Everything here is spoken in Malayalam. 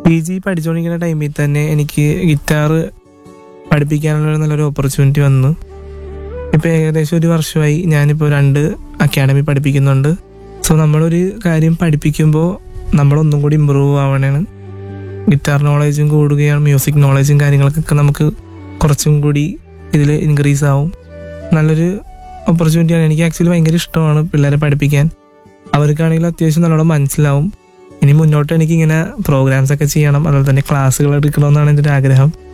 പി ജി പഠിച്ചുകൊണ്ടിരിക്കുന്ന ടൈമിൽ തന്നെ എനിക്ക് ഗിറ്റാർ പഠിപ്പിക്കാനുള്ള ഒരു നല്ലൊരു ഓപ്പർച്യൂണിറ്റി വന്നു ഇപ്പോൾ ഏകദേശം ഒരു വർഷമായി ഞാനിപ്പോൾ രണ്ട് അക്കാഡമി പഠിപ്പിക്കുന്നുണ്ട് സോ നമ്മളൊരു കാര്യം പഠിപ്പിക്കുമ്പോൾ നമ്മളൊന്നും കൂടി ഇമ്പ്രൂവ് ആവണേണ് ഗിറ്റാർ നോളേജും കൂടുകയാണ് മ്യൂസിക് നോളേജും കാര്യങ്ങളൊക്കെ നമുക്ക് കുറച്ചും കൂടി ഇതിൽ ഇൻക്രീസ് ആവും നല്ലൊരു ഓപ്പർച്യൂണിറ്റിയാണ് എനിക്ക് ആക്ച്വലി ഭയങ്കര ഇഷ്ടമാണ് പിള്ളേരെ പഠിപ്പിക്കാൻ അവർക്കാണെങ്കിൽ അത്യാവശ്യം നല്ലോണം മനസ്സിലാവും ഇനി മുന്നോട്ട് എനിക്ക് ഇങ്ങനെ പ്രോഗ്രാംസ് ഒക്കെ ചെയ്യണം അതുപോലെ തന്നെ ക്ലാസ്സുകൾ എടുക്കണമെന്നാണ് എൻ്റെ ഒരു ആഗ്രഹം